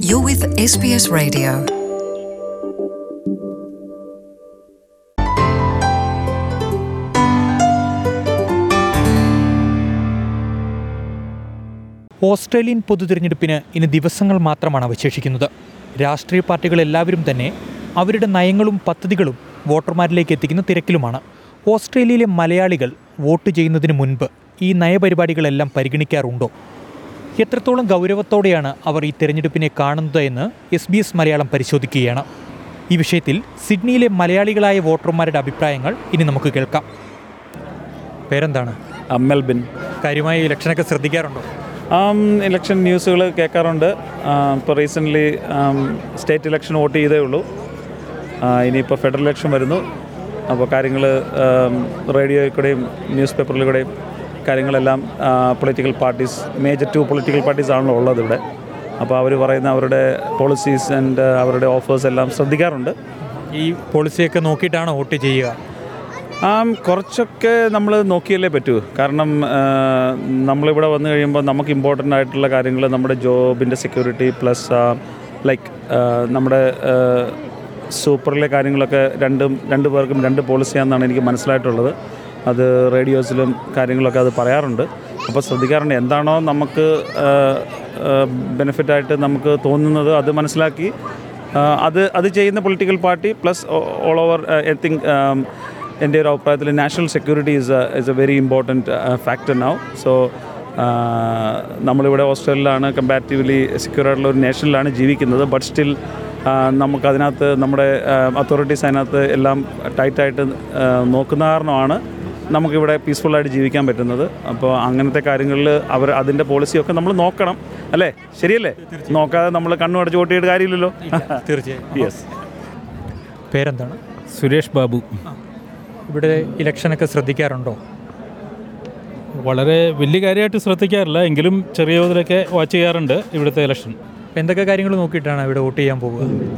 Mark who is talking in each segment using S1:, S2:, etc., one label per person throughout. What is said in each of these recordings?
S1: You're with SBS Radio.
S2: Australian പൊതുതിരഞ്ഞെടുപ്പിന് ഇനി ദിവസങ്ങൾ മാത്രമാണ് അവശേഷിക്കുന്നത് രാഷ്ട്രീയ പാർട്ടികൾ എല്ലാവരും തന്നെ അവരുടെ നയങ്ങളും പദ്ധതികളും വോട്ടർമാരിലേക്ക് എത്തിക്കുന്ന തിരക്കിലുമാണ് ഓസ്ട്രേലിയയിലെ മലയാളികൾ വോട്ട് ചെയ്യുന്നതിന് മുൻപ് ഈ നയപരിപാടികളെല്ലാം പരിഗണിക്കാറുണ്ടോ എത്രത്തോളം ഗൗരവത്തോടെയാണ് അവർ ഈ തിരഞ്ഞെടുപ്പിനെ കാണുന്നത് എന്ന് എസ് ബി എസ് മലയാളം പരിശോധിക്കുകയാണ് ഈ വിഷയത്തിൽ സിഡ്നിയിലെ മലയാളികളായ വോട്ടർമാരുടെ അഭിപ്രായങ്ങൾ ഇനി നമുക്ക് കേൾക്കാം പേരെന്താണ്
S3: മെൽബിൻ
S2: കാര്യമായി ഇലക്ഷനൊക്കെ ശ്രദ്ധിക്കാറുണ്ടോ
S3: ഇലക്ഷൻ ന്യൂസുകൾ കേൾക്കാറുണ്ട് ഇപ്പോൾ റീസെൻ്റ്ലി സ്റ്റേറ്റ് ഇലക്ഷൻ വോട്ട് ചെയ്തേ ഉള്ളൂ ആ, ഇനിയിപ്പോൾ ഫെഡറൽ ഇലക്ഷൻ വരുന്നു അപ്പോൾ കാര്യങ്ങൾ റേഡിയോയിൽ കൂടെയും ന്യൂസ് പേപ്പറിലൂടെയും കാര്യങ്ങളെല്ലാം political parties major two political parties ആണല്ലോ ഉള്ളത് ഇവിടെ അപ്പോൾ അവർ പറയുന്ന അവരുടെ പോളിസീസ് ആൻഡ് അവരുടെ ഓഫേഴ്സ് എല്ലാം ശ്രദ്ധിക്കാറുണ്ട്
S2: ഈ പോളിസിയൊക്കെ നോക്കിയിട്ടാണ് വോട്ട് ചെയ്യുക
S3: ആ കുറച്ചൊക്കെ നമ്മൾ നോക്കിയല്ലേ പറ്റൂ കാരണം ആ, നമ്മളിവിടെ വന്നു കഴിയുമ്പോൾ നമുക്ക് ഇമ്പോർട്ടൻ്റ് ആയിട്ടുള്ള കാര്യങ്ങൾ നമ്മുടെ ജോബിൻ്റെ സെക്യൂരിറ്റി പ്ലസ് ലൈക്ക് നമ്മുടെ സൂപ്പറിലെ കാര്യങ്ങളൊക്കെ രണ്ടും രണ്ട് പേർക്കും രണ്ട് പോളിസിയാണെന്നാണ് എനിക്ക് മനസ്സിലായിട്ടുള്ളത് അത് റേഡിയോസിലും കാര്യങ്ങളൊക്കെ അത് പറയാറുണ്ട് അപ്പോൾ ശ്രദ്ധിക്കാറുണ്ട് എന്താണോ നമുക്ക് ബെനിഫിറ്റായിട്ട് നമുക്ക് തോന്നുന്നത് അത് മനസ്സിലാക്കി ആ, അത് അത് ചെയ്യുന്ന political party plus all over I think എൻ്റെ ഒരു അഭിപ്രായത്തിൽ national security is is a very important factor now so നമ്മളിവിടെ ഓസ്ട്രേലിയയിലാണ് കമ്പാരിറ്റീവ്ലി സെക്യൂർ ആയിട്ടുള്ള ഒരു നേഷനിലാണ് ജീവിക്കുന്നത് ബട്ട് സ്റ്റിൽ നമുക്കതിനകത്ത് നമ്മുടെ അതോറിറ്റീസ് അതിനകത്ത് എല്ലാം ടൈറ്റായിട്ട് നോക്കുന്ന കാരണമാണ് നമുക്കിവിടെ പീസ്ഫുള്ളായിട്ട് ജീവിക്കാൻ പറ്റുന്നത് അപ്പോൾ അങ്ങനത്തെ കാര്യങ്ങളിൽ അവർ അതിൻ്റെ പോളിസിയൊക്കെ നമ്മൾ നോക്കണം അല്ലേ ശരിയല്ലേ നോക്കാതെ നമ്മൾ കണ്ണു അടച്ച് വോട്ട് കാര്യമില്ലല്ലോ
S2: തീർച്ചയായും
S3: യെസ്
S2: പേരെന്താണ്
S4: സുരേഷ് ബാബു
S2: ഇവിടെ ഇലക്ഷനൊക്കെ ശ്രദ്ധിക്കാറുണ്ടോ
S4: വളരെ വലിയ കാര്യമായിട്ട് ശ്രദ്ധിക്കാറില്ല എങ്കിലും ചെറിയ തോതിലൊക്കെ വാച്ച് ചെയ്യാറുണ്ട് ഇവിടുത്തെ ഇലക്ഷൻ
S2: അപ്പോൾ എന്തൊക്കെ കാര്യങ്ങൾ നോക്കിയിട്ടാണ് ഇവിടെ വോട്ട് ചെയ്യാൻ പോകുക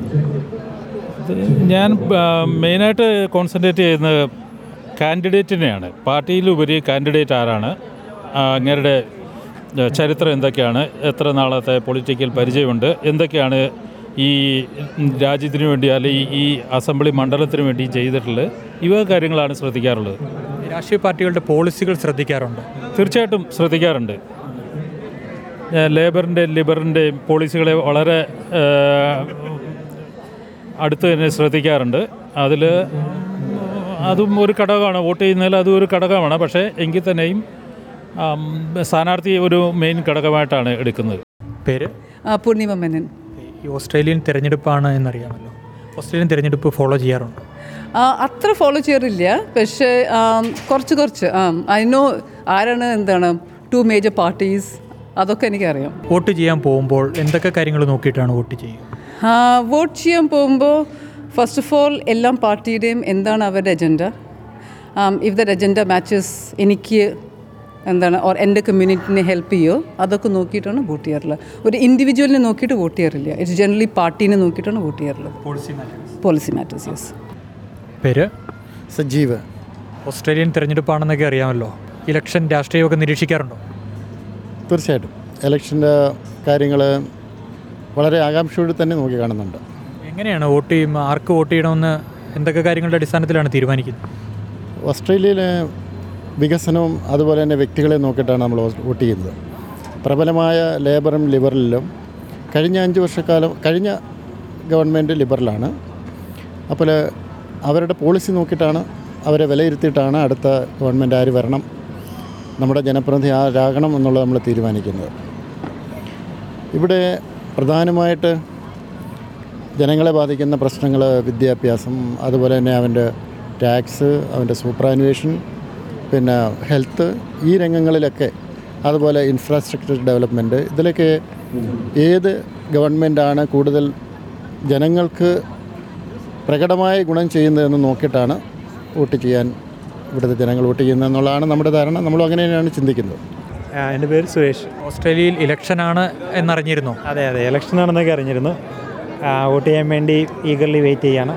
S4: ഇത് ഞാൻ ആ, മെയിനായിട്ട് കോൺസെൻട്രേറ്റ് ചെയ്യുന്നത് കാൻഡിഡേറ്റിനെയാണ് പാർട്ടിയിലുപരി കാൻഡിഡേറ്റ് ആരാണ് ആ, അങ്ങേരുടെ ആ, ചരിത്രം എന്തൊക്കെയാണ് എത്ര നാളത്തെ പൊളിറ്റിക്കൽ പരിചയമുണ്ട് എന്തൊക്കെയാണ് ഈ രാജ്യത്തിന് വേണ്ടി അല്ലെങ്കിൽ ഈ അസംബ്ലി മണ്ഡലത്തിന് വേണ്ടി ചെയ്തിട്ടുള്ളത് ഇവ കാര്യങ്ങളാണ് ശ്രദ്ധിക്കാറുള്ളത്
S2: രാഷ്ട്രീയ പാർട്ടികളുടെ പോളിസികൾ ശ്രദ്ധിക്കാറുണ്ടോ
S4: തീർച്ചയായിട്ടും ശ്രദ്ധിക്കാറുണ്ട് ഞാൻ ലേബറിൻ്റെ ലിബറിൻ്റെയും പോളിസികളെ വളരെ ആ, അടുത്ത് തന്നെ ശ്രദ്ധിക്കാറുണ്ട് അതിൽ അതും ഒരു ഘടകമാണ് വോട്ട് ചെയ്യുന്നതിൽ അതും ഒരു ഘടകമാണ് പക്ഷേ എങ്കിൽ തന്നെയും ആം, സ്ഥാനാർത്ഥി ഒരു മെയിൻ ഘടകമായിട്ടാണ് എടുക്കുന്നത്
S2: പേര്
S5: ആ, പൂർണിമ മേനൻ
S2: ഈ ഓസ്ട്രേലിയൻ തിരഞ്ഞെടുപ്പാണ് എന്നറിയാമല്ലോ ഓസ്ട്രേലിയൻ തിരഞ്ഞെടുപ്പ് ഫോളോ ചെയ്യാറുണ്ടോ
S5: ആ, അത്ര ഫോളോ ചെയ്യാറില്ല പക്ഷേ ആം, കുറച്ച് കുറച്ച് ആ ഐ നോ ആരാണ് എന്താണ് ടു മേജർ പാർട്ടീസ് അതൊക്കെ എനിക്കറിയാം
S2: വോട്ട് ചെയ്യാൻ പോകുമ്പോൾ എന്തൊക്കെ കാര്യങ്ങൾ നോക്കിയിട്ടാണ് വോട്ട് ചെയ്യുക
S5: ആ, വോട്ട് ചെയ്യാൻ പോകുമ്പോൾ ഫസ്റ്റ് ഓഫ് ഓൾ എല്ലാ പാർട്ടിയുടെയും എന്താണ് അവരുടെ agenda if the agenda matches എനിക്ക് എന്താണ് ഓർ എൻ്റെ കമ്മ്യൂണിറ്റിനെ ഹെൽപ്പ് ചെയ്യുമോ അതൊക്കെ നോക്കിയിട്ടാണ് വോട്ട് ചെയ്യാറുള്ളത് ഒരു ഇൻഡിവിജ്വലിനെ നോക്കിയിട്ട് വോട്ട് ചെയ്യാറില്ല ഇറ്റ്സ് ജനറലി പാർട്ടീനെ നോക്കിയിട്ടാണ് വോട്ട് ചെയ്യാറുള്ളത്
S2: പോളിസി
S5: പോളിസി മാറ്റേഴ്സ് യെസ്
S2: പേര്
S6: സജീവ്
S2: ഓസ്ട്രേലിയൻ തിരഞ്ഞെടുപ്പാണെന്നൊക്കെ അറിയാമല്ലോ ഇലക്ഷൻ രാഷ്ട്രീയമൊക്കെ നിരീക്ഷിക്കാറുണ്ടോ
S6: തീർച്ചയായിട്ടും ഇലക്ഷൻ്റെ കാര്യങ്ങൾ വളരെ ആകാംക്ഷയോടെ തന്നെ നോക്കി കാണുന്നുണ്ട്
S2: എങ്ങനെയാണ് വോട്ട് ചെയ്യുമ്പോൾ ആർക്ക് വോട്ട് ചെയ്യണമെന്ന് എന്തൊക്കെ കാര്യങ്ങളുടെ അടിസ്ഥാനത്തിലാണ് തീരുമാനിക്കുന്നത്
S6: ഓസ്ട്രേലിയയിലെ വികസനവും അതുപോലെ തന്നെ വ്യക്തികളെ നോക്കിയിട്ടാണ് നമ്മൾ വോട്ട് ചെയ്യുന്നത് പ്രബലമായ ലേബറും ലിബറലിലും കഴിഞ്ഞ അഞ്ച് വർഷക്കാലം കഴിഞ്ഞ ഗവൺമെൻറ് ലിബറലാണ് അപ്പോൾ അവരുടെ പോളിസി നോക്കിയിട്ടാണ് അവരെ വിലയിരുത്തിയിട്ടാണ് അടുത്ത ഗവൺമെൻറ് ആര് വരണം നമ്മുടെ ജനപ്രതിനിധി ആരാകണം എന്നുള്ളത് നമ്മൾ തീരുമാനിക്കുന്നത് ഇവിടെ പ്രധാനമായിട്ട് ജനങ്ങളെ ബാധിക്കുന്ന പ്രശ്നങ്ങൾ വിദ്യാഭ്യാസം അതുപോലെ തന്നെ അവൻ്റെ ടാക്സ് അവൻ്റെ സൂപ്പറാനുവേഷൻ പിന്നെ ഹെൽത്ത് ഈ രംഗങ്ങളിലൊക്കെ അതുപോലെ ഇൻഫ്രാസ്ട്രക്ചർ ഡെവലപ്മെൻറ്റ് ഇതിലൊക്കെ ഏത് ഗവൺമെൻറ്റാണ് കൂടുതൽ ജനങ്ങൾക്ക് പ്രകടമായ ഗുണം ചെയ്യുന്നതെന്ന് നോക്കിയിട്ടാണ് വോട്ട് ചെയ്യാൻ ഇവിടുത്തെ ജനങ്ങൾ വോട്ട് ചെയ്യുന്നത് എന്നുള്ളതാണ് നമ്മുടെ ധാരണ നമ്മളും അങ്ങനെ തന്നെയാണ് ചിന്തിക്കുന്നത്
S7: ആ, എൻ്റെ പേര് സുരേഷ്
S2: ഓസ്ട്രേലിയയിൽ ഇലക്ഷനാണ് എന്നറിഞ്ഞിരുന്നോ
S7: അതെ അതെ ഇലക്ഷൻ ആണെന്നൊക്കെ അറിഞ്ഞിരുന്നു ആ, വോട്ട് ചെയ്യാൻ വേണ്ടി ഈഗർലി വെയിറ്റ് ചെയ്യാണ്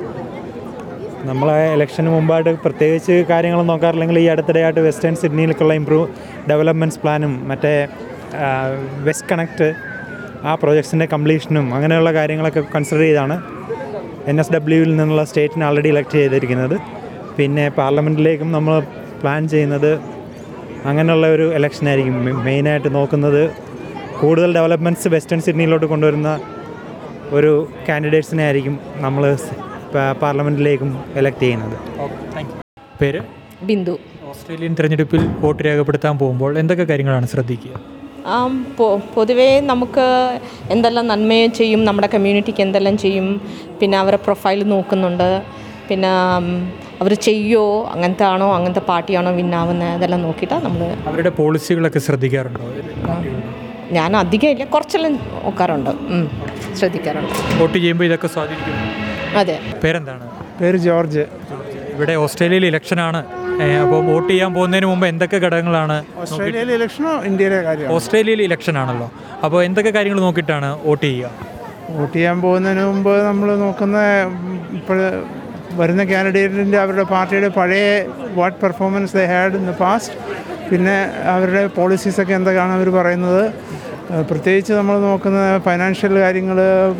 S7: നമ്മൾ ഇലക്ഷന് മുമ്പായിട്ട് പ്രത്യേകിച്ച് കാര്യങ്ങൾ നോക്കാറില്ലെങ്കിൽ ഈ അടുത്തിടെയായിട്ട് വെസ്റ്റേൺ സിഡ്നിയിലേക്കുള്ള ഇമ്പ്രൂവ് ഡെവലപ്മെൻറ്റ്സ് പ്ലാനും മറ്റേ വെസ്റ്റ് കണക്ട് ആ പ്രൊജക്ട്സിൻ്റെ കംപ്ലീഷനും അങ്ങനെയുള്ള കാര്യങ്ങളൊക്കെ കൺസിഡർ ചെയ്താണ് എൻ എസ് ഡബ്ല്യുവിൽ നിന്നുള്ള സ്റ്റേറ്റിനെ ആൾറെഡി ഇലക്ട് ചെയ്തിരിക്കുന്നത് പിന്നെ പാർലമെൻറ്റിലേക്കും നമ്മൾ പ്ലാൻ ചെയ്യുന്നത് അങ്ങനെയുള്ള ഒരു ഇലക്ഷൻ ആയിരിക്കും മെയിനായിട്ട് നോക്കുന്നത് കൂടുതൽ ഡെവലപ്മെൻറ്റ്സ് വെസ്റ്റേൺ സിഡ്നിയിലോട്ട് കൊണ്ടുവരുന്ന ഒരു കാൻഡിഡേറ്റ്സിനെ ആയിരിക്കും നമ്മൾ പാർലമെൻറ്റിലേക്കും എലക്ട് ചെയ്യുന്നത്
S2: പേര്
S8: ബിന്ദു
S2: ഓസ്ട്രേലിയൻ തിരഞ്ഞെടുപ്പിൽ വോട്ട് രേഖപ്പെടുത്താൻ പോകുമ്പോൾ എന്തൊക്കെ കാര്യങ്ങളാണ് ശ്രദ്ധിക്കുക
S8: ആം, പൊ- പൊതുവേ നമുക്ക് എന്തെല്ലാം നന്മയും ചെയ്യും നമ്മുടെ കമ്മ്യൂണിറ്റിക്ക് എന്തെല്ലാം ചെയ്യും പിന്നെ അവരെ പ്രൊഫൈൽ നോക്കുന്നുണ്ട് പിന്നെ അവർ ചെയ്യോ അങ്ങനത്തെ ആണോ അങ്ങനത്തെ പാർട്ടിയാണോ വിന്നാവുന്നത് അതെല്ലാം നോക്കിയിട്ടാണ് നമ്മൾ
S2: അവരുടെ പോളിസികളൊക്കെ ശ്രദ്ധിക്കാറുണ്ടോ
S8: ഞാൻ അധികം ഇല്ല കുറച്ചെല്ലാം നോക്കാറുണ്ട് ഉം, ശ്രദ്ധിക്കാറുണ്ട്
S2: വോട്ട് ചെയ്യുമ്പോൾ ഇതൊക്കെ സ്വാധീനിക്കും
S8: അതെ
S2: പേരെന്താണ്
S9: പേര് ജോർജ്
S2: ഇവിടെ ഓസ്ട്രേലിയയിൽ ഇലക്ഷനാണ് അപ്പോൾ വോട്ട് ചെയ്യാൻ പോകുന്നതിന് മുമ്പ് എന്തൊക്കെ ഘടകങ്ങളാണ്
S9: ഓസ്ട്രേലിയയിലെ ഇലക്ഷനോ ഇന്ത്യയിലെ കാര്യമാണ്
S2: ഓസ്ട്രേലിയയിൽ ഇലക്ഷൻ ആണല്ലോ അപ്പോൾ എന്തൊക്കെ കാര്യങ്ങൾ നോക്കിയിട്ടാണ് വോട്ട് ചെയ്യുക
S9: വോട്ട് ചെയ്യാൻ പോകുന്നതിന് മുമ്പ് നമ്മൾ നോക്കുന്ന ഇപ്പോൾ വരുന്ന കാൻഡിഡേറ്റിൻ്റെ അവരുടെ പാർട്ടിയുടെ പഴയ what performance they had in the past പിന്നെ അവരുടെ പോളിസീസൊക്കെ എന്തൊക്കെയാണ് അവർ പറയുന്നത് ഏഹ് പ്രത്യേകിച്ച് നമ്മൾ നോക്കുന്ന ഫൈനാൻഷ്യൽ കാര്യങ്ങൾ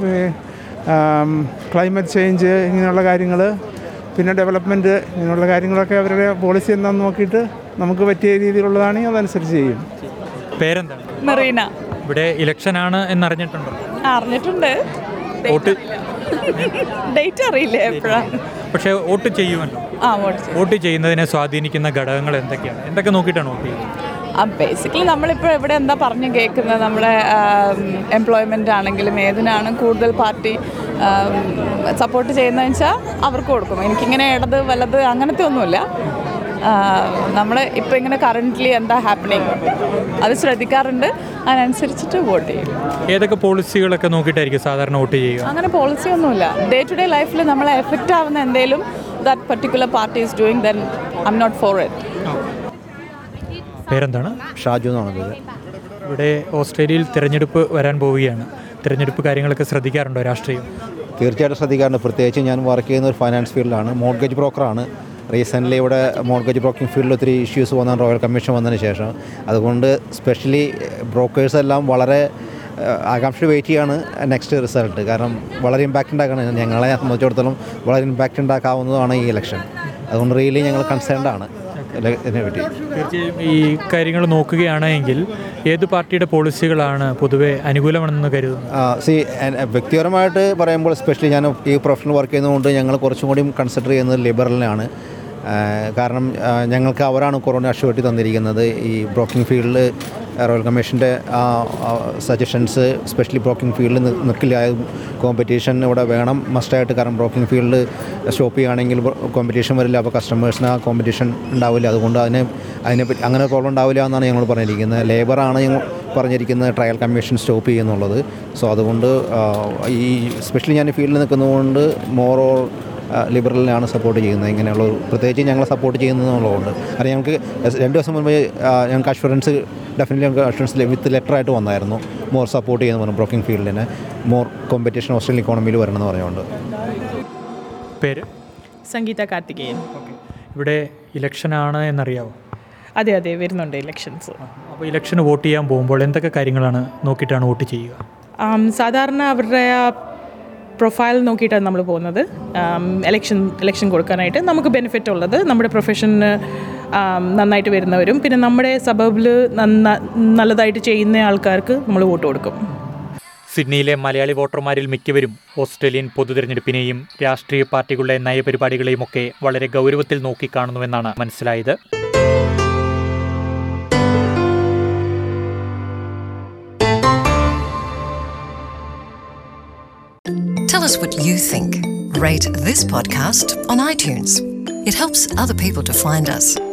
S9: ക്ലൈമറ്റ് ചേഞ്ച് ഇങ്ങനെയുള്ള കാര്യങ്ങൾ പിന്നെ ഡെവലപ്മെൻറ്റ് ഇങ്ങനെയുള്ള കാര്യങ്ങളൊക്കെ അവരുടെ പോളിസി എന്താണെന്ന് നോക്കിയിട്ട് നമുക്ക് പറ്റിയ രീതിയിലുള്ളതാണെങ്കിൽ അതനുസരിച്ച് ചെയ്യും
S2: പേരെന്താണ്
S10: മെറീന
S2: ഇവിടെ ഇലക്ഷനാണ് എന്നറിഞ്ഞിട്ടുണ്ടോ
S10: അറിഞ്ഞിട്ടുണ്ട്
S2: വോട്ട്
S10: ഡേറ്റ് അറിയില്ല എപ്പോഴാണ്
S2: പക്ഷേ വോട്ട് ചെയ്യുമല്ലോ
S10: ആ വോട്ട് ചെയ്യും
S2: വോട്ട് ചെയ്യുന്നതിനെ സ്വാധീനിക്കുന്ന ഘടകങ്ങൾ എന്തൊക്കെയാണ് എന്തൊക്കെ നോക്കിയിട്ടാണ് വോട്ട് ചെയ്യുന്നത്
S10: ആ ബേസിക്കലി നമ്മളിപ്പോൾ ഇവിടെ എന്താ പറഞ്ഞു കേൾക്കുന്നത് നമ്മുടെ എംപ്ലോയ്മെൻ്റ് ആണെങ്കിലും ഏതിനാണ് കൂടുതൽ പാർട്ടി സപ്പോർട്ട് ചെയ്യുന്നതെന്ന് വെച്ചാൽ അവർക്ക് കൊടുക്കും എനിക്കിങ്ങനെ ഇടത് വലത് അങ്ങനത്തെ ഒന്നുമില്ല നമ്മൾ ഇപ്പോൾ ഇങ്ങനെ കറൻ്റ്ലി എന്താ ഹാപ്പനിങ് അത് ശ്രദ്ധിക്കാറുണ്ട് അതിനനുസരിച്ചിട്ട് വോട്ട് ചെയ്യും
S2: ഏതൊക്കെ പോളിസികളൊക്കെ നോക്കിയിട്ടായിരിക്കും സാധാരണ വോട്ട് ചെയ്യുക
S10: അങ്ങനെ പോളിസി ഒന്നുമില്ല ഡേ ടു ഡേ ലൈഫിൽ നമ്മളെ എഫക്റ്റ് ആവുന്ന എന്തെങ്കിലും that particular party is doing then I'm not for it
S2: പേരെന്താണ്
S11: ഷാജു എന്നാണ് പേര്
S2: ഇവിടെ ഓസ്ട്രേലിയയിൽ തിരഞ്ഞെടുപ്പ് വരാൻ പോവുകയാണ് തിരഞ്ഞെടുപ്പ് കാര്യങ്ങളൊക്കെ ശ്രദ്ധിക്കാറുണ്ടോ രാഷ്ട്രീയം
S11: തീർച്ചയായിട്ടും ശ്രദ്ധിക്കാറുണ്ട് പ്രത്യേകിച്ച് ഞാൻ വർക്ക് ചെയ്യുന്ന ഒരു ഫൈനാൻസ് ഫീൽഡിലാണ് മോർഗേജ് ബ്രോക്കറാണ് റീസെൻ്റ്ലി ഇവിടെ മോർഗേജ് ബ്രോക്കിംഗ് ഫീൽഡിൽ ഒത്തിരി ഇഷ്യൂസ് വന്ന റോയൽ കമ്മീഷൻ വന്നതിന് ശേഷം അതുകൊണ്ട് സ്പെഷ്യലി ബ്രോക്കേഴ്സ് എല്ലാം വളരെ ഏഹ്, ആകാംക്ഷ വെയിറ്റ് ചെയ്യാണ് നെക്സ്റ്റ് റിസൾട്ട് കാരണം വളരെ ഇമ്പാക്റ്റ് ഉണ്ടാക്കണം ഞങ്ങളെ സംബന്ധിച്ചിടത്തോളം വളരെ ഇമ്പാക്റ്റ് ഉണ്ടാക്കാവുന്നതാണ് ഈ ഇലക്ഷൻ അതുകൊണ്ട് റിയലി ഞങ്ങൾ കൺസേൺഡ് ആണ് ഇല- ഇതിനെപ്പറ്റി
S2: തീർച്ചയായും ഈ കാര്യങ്ങൾ നോക്കുകയാണെങ്കിൽ ഏത് പാർട്ടിയുടെ പോളിസികളാണ് പൊതുവെ അനുകൂലമാണെന്ന് കരുതുന്നത്
S11: സി വ്യക്തിപരമായിട്ട് പറയുമ്പോൾ സ്പെഷ്യലി ഞാൻ ഈ പ്രൊഫഷണൽ വർക്ക് ചെയ്യുന്നതുകൊണ്ട് ഞങ്ങൾ കുറച്ചും കൂടി കൺസിഡർ ചെയ്യുന്നത് ലിബറലിനാണ് ആ, കാരണം ആ, ഞങ്ങൾക്ക് അവരാണ് കൊറോണ അഷ്യൂരിറ്റി തന്നിരിക്കുന്നത് ഈ ബ്രോക്കിംഗ് ഫീൽഡിൽ റോയൽ കമ്മീഷൻ്റെ സജഷൻസ് സ്പെഷ്യലി ബ്രോക്കിംഗ് ഫീൽഡിൽ നിൽക്കില്ല കോമ്പറ്റീഷൻ ഇവിടെ വേണം മസ്റ്റായിട്ട് കാരണം ബ്രോക്കിംഗ് ഫീൽഡ് സ്റ്റോപ്പ് ചെയ്യുകയാണെങ്കിൽ കോമ്പറ്റീഷൻ വരില്ല അപ്പോൾ കസ്റ്റമേഴ്സിന് ആ കോമ്പറ്റീഷൻ ഉണ്ടാവില്ല അതുകൊണ്ട് അതിനെ അതിനെപ്പറ്റി അങ്ങനെ പ്രോബ്ലം ഉണ്ടാവില്ല എന്നാണ് ഞങ്ങൾ പറഞ്ഞിരിക്കുന്നത് ലേബറാണ് ഞങ്ങൾ പറഞ്ഞിരിക്കുന്നത് ട്രയൽ കമ്മീഷൻ സ്റ്റോപ്പ് ചെയ്യുന്നുള്ളത് സോ അതുകൊണ്ട് ആ, ഈ സ്പെഷ്യലി ഞാൻ ഈ ഫീൽഡിൽ നിൽക്കുന്നതുകൊണ്ട് മോർ ഓർ ലിബറലിനാണ് സപ്പോർട്ട് ചെയ്യുന്നത് ഇങ്ങനെയുള്ള ഒരു- പ്രത്യേകിച്ച് ഞങ്ങളെ സപ്പോർട്ട് ചെയ്യുന്നതുള്ളതുകൊണ്ട് കാരണം ഞങ്ങൾക്ക് രണ്ട് ദിവസം മുമ്പ് ആ, ഞങ്ങൾക്ക് അഷുറൻസ് ഡെഫിനറ്റ്ലി ഞങ്ങൾക്ക് അഷുറൻസ് വിത്ത് ലെറ്ററായിട്ട് വന്നായിരുന്നു മോർ സപ്പോർട്ട് ചെയ്യുന്ന പറഞ്ഞു ബ്രോക്കിംഗ് ഫീൽഡിന് മോർ കോമ്പറ്റീഷൻ ഓസ്ട്രേലിയൻ ഇക്കോണമിയിൽ വരണമെന്ന് പറഞ്ഞുകൊണ്ട്
S2: പേര്
S10: സംഗീത കാർത്തികേയൻ
S2: ഇവിടെ ഇലക്ഷനാണ് എന്നറിയാവോ
S10: അതെ അതെ വരുന്നുണ്ട് ഇലക്ഷൻസ്
S2: അപ്പോൾ ഇലക്ഷന് വോട്ട് ചെയ്യാൻ പോകുമ്പോൾ എന്തൊക്കെ കാര്യങ്ങളാണ് നോക്കിയിട്ടാണ് വോട്ട് ചെയ്യുക
S10: സാധാരണ അവരുടെ പ്രൊഫൈൽ നോക്കിയിട്ടാണ് നമ്മൾ പോകുന്നത് എലക്ഷൻ എലക്ഷൻ കൊടുക്കാനായിട്ട് നമുക്ക് ബെനിഫിറ്റ് ഉള്ളത് നമ്മുടെ പ്രൊഫഷന് നന്നായിട്ട് വരുന്നവരും പിന്നെ നമ്മുടെ സബബിൽ നല്ലതായിട്ട് ചെയ്യുന്ന ആൾക്കാർക്ക് നമ്മൾ വോട്ട് കൊടുക്കും
S2: സിഡ്നിയിലെ മലയാളി വോട്ടർമാരിൽ മിക്കവരും ഓസ്ട്രേലിയൻ പൊതുതെരഞ്ഞെടുപ്പിനെയും രാഷ്ട്രീയ പാർട്ടികളുടെ നയപരിപാടികളെയും ഒക്കെ വളരെ ഗൗരവത്തിൽ നോക്കിക്കാണുന്നുവെന്നാണ് മനസ്സിലായത്
S1: Tell us what you think. Rate this podcast on iTunes. It helps other people to find us.